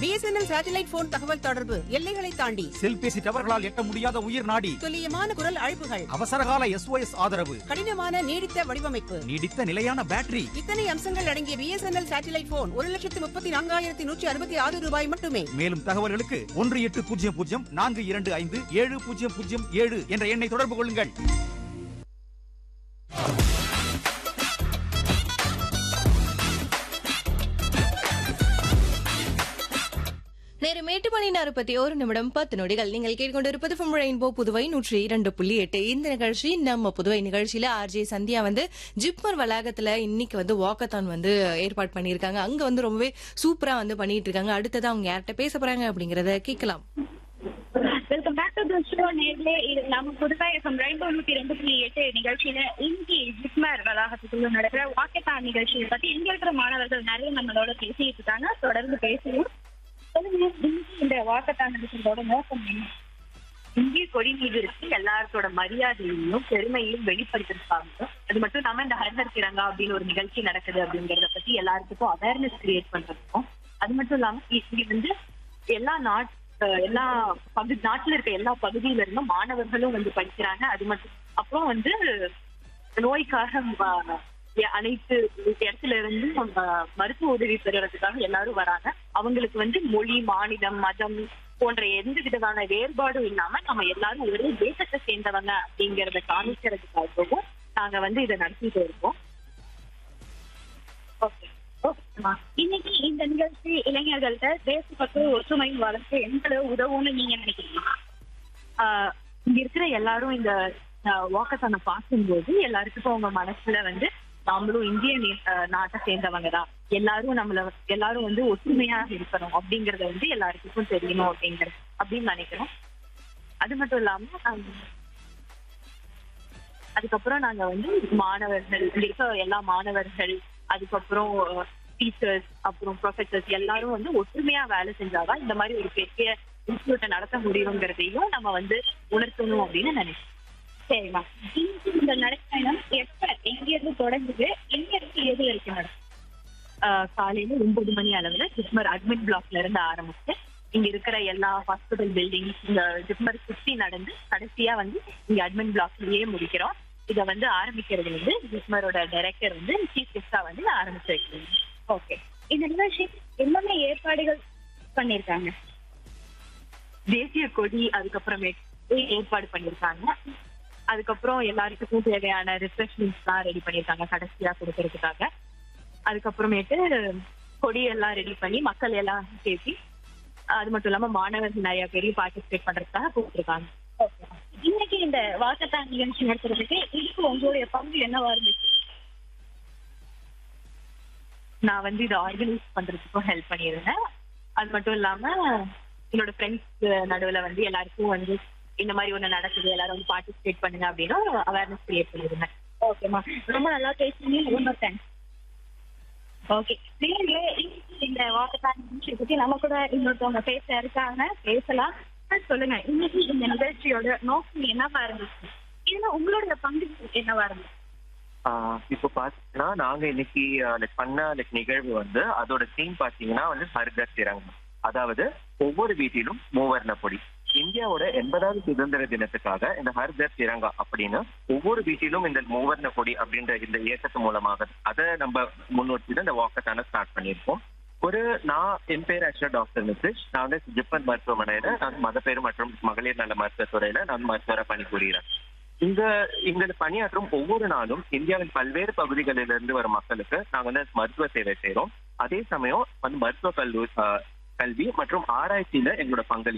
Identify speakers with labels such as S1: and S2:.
S1: BSNL satellite phone தகவல் தொடர்பு எல்லைகளை தாண்டி
S2: செல்பேசி டவர்களால் எட்ட முடியாத உயிர் நாடி
S1: துல்லியமான குரல் அழைப்புகள்
S2: அவசரகால எஸ்ஓஎஸ் ஆதரவு
S1: கடினமான நீடித்த வடிவமைப்பு
S2: நீடித்த நிலையான பேட்டரி
S1: இத்தனை அம்சங்கள் அடங்கிய பிஎஸ்என்எல் சேட்டலைட் போன் ஒரு லட்சத்து முப்பத்தி நான்காயிரத்தி நூற்றி அறுபத்தி ஆறு ரூபாய் மட்டுமே
S2: மேலும் தகவல்களுக்கு ஒன்று எட்டு பூஜ்ஜியம் பூஜ்ஜியம் நான்கு இரண்டு ஐந்து ஏழு பூஜ்ஜியம் பூஜ்ஜியம் ஏழு என்ற எண்ணை தொடர்பு கொள்ளுங்கள்
S3: நேரம் எட்டு மணி நாற்பத்தி ஒரு நிமிடம் பத்து நொடிகள் நீங்கள் கேட்டுக்கொண்டிருப்பது from ரெயின்போ புதுவை நூற்றி இரண்டு புள்ளி எட்டு இந்த நிகழ்ச்சி நம்ம புதுவை நிகழ்ச்சியில ஆர்ஜே சந்தியா வந்து ஜிப்மர் வளாகத்துல இன்னைக்கு வந்து வாக்கத்தான் வந்து ஏற்பாடு பண்ணியிருக்காங்க அங்க வந்து ரொம்பவே சூப்பரா வந்து பண்ணிட்டு இருக்காங்க அடுத்தது அவங்க யார்கிட்ட பேச போறாங்க அப்படிங்கறத கேட்கலாம்
S4: welcome back to the show நேர்லே இது நம்ம புதுவை எஃப்எம் ரெயின்போ நூத்தி ரெண்டு புள்ளி எட்டு நிகழ்ச்சியில இன்னைக்கு ஜிப்மர் வளாகத்துக்குள்ள நடக்கிற வாக்கத்தான் நிகழ்ச்சியை பத்தி இங்க இருக்கிற மாணவர்கள் நிறைய நம்மளோட பேசிட்டு இருக்காங்க தொடர்ந்து பேசுவோம் சொல்லுங்க இன்னைக்கு இந்த வாக்கத்தான் நிகழ்ச்சியோட நோக்கம் என்ன
S5: இந்திய கொடி மீது இருக்கு எல்லாத்தோட மரியாதையையும் பெருமையையும் வெளிப்படுத்திருக்காங்க அது மட்டும் இல்லாம இந்த ஹர்ஹர் திரங்கா அப்படின்னு ஒரு நிகழ்ச்சி நடக்குது அப்படிங்கறத பத்தி எல்லாருக்கும் அவேர்னஸ் கிரியேட் பண்றதுக்கும் அது மட்டும் இல்லாம இங்க வந்து எல்லா நாட் அஹ் எல்லா பகுதி நாட்டுல இருக்க எல்லா பகுதியில இருந்தும் மாணவர்களும் வந்து படிக்கிறாங்க அது மட்டும் அப்புறம் வந்து நோய்க்காக ம- அனைத்து இடத்துல இருந்து நம்ம மருத்துவ உதவி பெறுறதுக்காக எல்லாரும் வராங்க அவங்களுக்கு வந்து மொழி மாநிலம் மதம் போன்ற எந்த விதமான வேறுபாடும் இல்லாம நம்ம எல்லாரும் ஒரே தேசத்தை சேர்ந்தவங்க அப்படிங்கறத காமிக்கிறதுக்காகவும் நாங்க வந்து இதை நடத்திட்டு இருக்கோம்
S4: ஓகே ஓகேம்மா இன்னைக்கு இந்த நிகழ்ச்சி இளைஞர்கள்ட்ட தேசப்பற்று ஒற்றுமையும் வளர்த்து எந்த அளவு உதவும்னு நீங்க நினைக்கிறீங்க
S5: ஆஹ் இங்க இருக்கிற எல்லாரும் இந்த வாக்கத்தான பார்க்கும்போது எல்லாருக்கும் அவங்க மனசுல வந்து நாமளும் இந்திய நே- ஆஹ் நாட்டை சேர்ந்தவங்க தான் எல்லாரும் நம்மள எல்லாரும் வந்து ஒற்றுமையா இருக்கணும் அப்படிங்கறத வந்து எல்லாருக்கும் தெரியணும் அப்படிங்கறது அப்படின்னு நினைக்கிறோம் அது மட்டும் இல்லாம ஆஹ் அதுக்கப்புறம் நாங்க வந்து மாணவர்கள் இங்க இருக்க எல்லா மாணவர்கள் அதுக்கப்புறம் டீச்சர்ஸ் அப்புறம் ப்ரொஃபசர்ஸ் எல்லாரும் வந்து ஒற்றுமையா வேலை செஞ்சாதான் இந்த மாதிரி ஒரு பெரிய இன்ஸ்டியூட்டை நடத்த முடியுங்கிறதையும் நம்ம வந்து உணர்த்தணும் அப்படின்னு நினைக்கிறோம்
S4: சரிம்மா இன்னைக்கு இந்த நடைப்பயணம் எப்ப எங்க இருந்து தொடங்குது எங்க இருந்து எது வரைக்கும் நடக்கும்
S5: ஆஹ் காலையில ஒன்பது மணி அளவுல ஜிப்மர் அட்மிட் பிளாக்ல இருந்து ஆரம்பிச்சு இங்க இருக்கிற எல்லா ஹாஸ்பிட்டல் பில்டிங் இந்த ஜிப்மர் சுத்தி நடந்து கடைசியா வந்து இங்க அட்மின் பிளாக்லயே முடிக்கிறோம் இத வந்து ஆரம்பிக்கிறது வந்து ஜிப்மரோட டைரக்டர் வந்து சீஃப் கெஸ்டா வந்து ஆரம்பிச்சு வைக்கிறோம்
S4: ஓகே இந்த நிகழ்ச்சி எல்லாமே ஏற்பாடுகள் பண்ணிருக்காங்க
S5: தேசிய கொடி அதுக்கப்புறமேட்டு ஏற்பாடு பண்ணிருக்காங்க அதுக்கப்புறம் எல்லாருக்கும் தேவையான ரிஃப்ரெஷ்மெண்ட்ஸ் எல்லாம் ரெடி பண்ணிருக்காங்க கடைசியா கொடுக்கறதுக்காக அதுக்கப்புறமேட்டு கொடி எல்லாம் ரெடி பண்ணி மக்கள் எல்லாம் பேசி அது மட்டும் இல்லாம மாணவர்கள் நிறைய பேரையும் பார்ட்டிசிபேட் பண்றதுக்காக கூப்பிட்டுருக்காங்க
S4: Okay. இன்னைக்கு இந்த வாக்கத்தான் நிகழ்ச்சி நடத்துறதுக்கு இதுக்கு உங்களுடைய பங்கு என்னவா இருந்துச்சு
S5: நான் வந்து இதை ஆர்கனைஸ் பண்றதுக்கும் ஹெல்ப் பண்ணியிருந்தேன் அது மட்டும் இல்லாம என்னோட ஃப்ரெண்ட்ஸ் நடுவுல வந்து எல்லாருக்கும் வந்து இந்த மாதிரி ஒண்ணு நடக்குது எல்லாரும் வந்து பார்ட்டிசிபேட் பண்ணுங்க அப்படின்னு அவேர்னஸ் கிரியேட் பண்ணியிருந்தேன்
S4: ஓகேம்மா ரொம்ப நல்லா பேசுனீங்க ரொம்ப தேங்க்ஸ் ஓகே நீங்களே இன்னைக்கு இந்த வாக்கத்தான் நிகழ்ச்சியை பத்தி நம்ம கூட இன்னொருத்தவங்க பேச இருக்காங்க பேசலாம் சார், சொல்லுங்க இன்னைக்கு இந்த நிகழ்ச்சியோட நோக்கம் என்னவா இருந்துச்சு இதுல உங்களோட பங்கு என்னவா இருந்துச்சு
S6: ஆஹ் இப்போ பாத்தீங்கன்னா நாங்க இன்னைக்கு லைக் பண்ண லைக் நிகழ்வு வந்து அதோட தீம் பாத்தீங்கன்னா வந்து ஹர்கர் திரங்கம் அதாவது ஒவ்வொரு வீட்டிலும் மூவர்ண கொடி இந்தியாவோட எண்பதாவது சுதந்திர தினத்துக்காக இந்த ஹர்கர் திரங்கா அப்படின்னு ஒவ்வொரு வீட்டிலும் இந்த மூவர்ண கொடி அப்படின்ற இந்த இயக்கத்து மூலமாக அதை நம்ம முன்னோக்கி இந்த வாக்கத்தான ஸ்டார்ட் பண்ணியிருக்கோம் ஒரு நான் என் பேர் ஆக்சுவலா டாக்டர் நிதிஷ் நான் வந்து ஜிப்பன் மருத்துவமனையில நான் மதப்பேறு மற்றும் மகளிர் நல மருத்துவத்துறையில நான் மருத்துவரை பணிபுரிகிறேன் இங்க இங்க பணியாற்றும் ஒவ்வொரு நாளும் இந்தியாவின் பல்வேறு பகுதிகளிலிருந்து வரும் மக்களுக்கு நாங்க வந்து மருத்துவ சேவை செய்றோம் அதே சமயம் வந்து மருத்துவ கல்லூரி ஆஹ் கல்வி மற்றும் ஆராய்ச்சியில எங்களோட பங்களிப்பு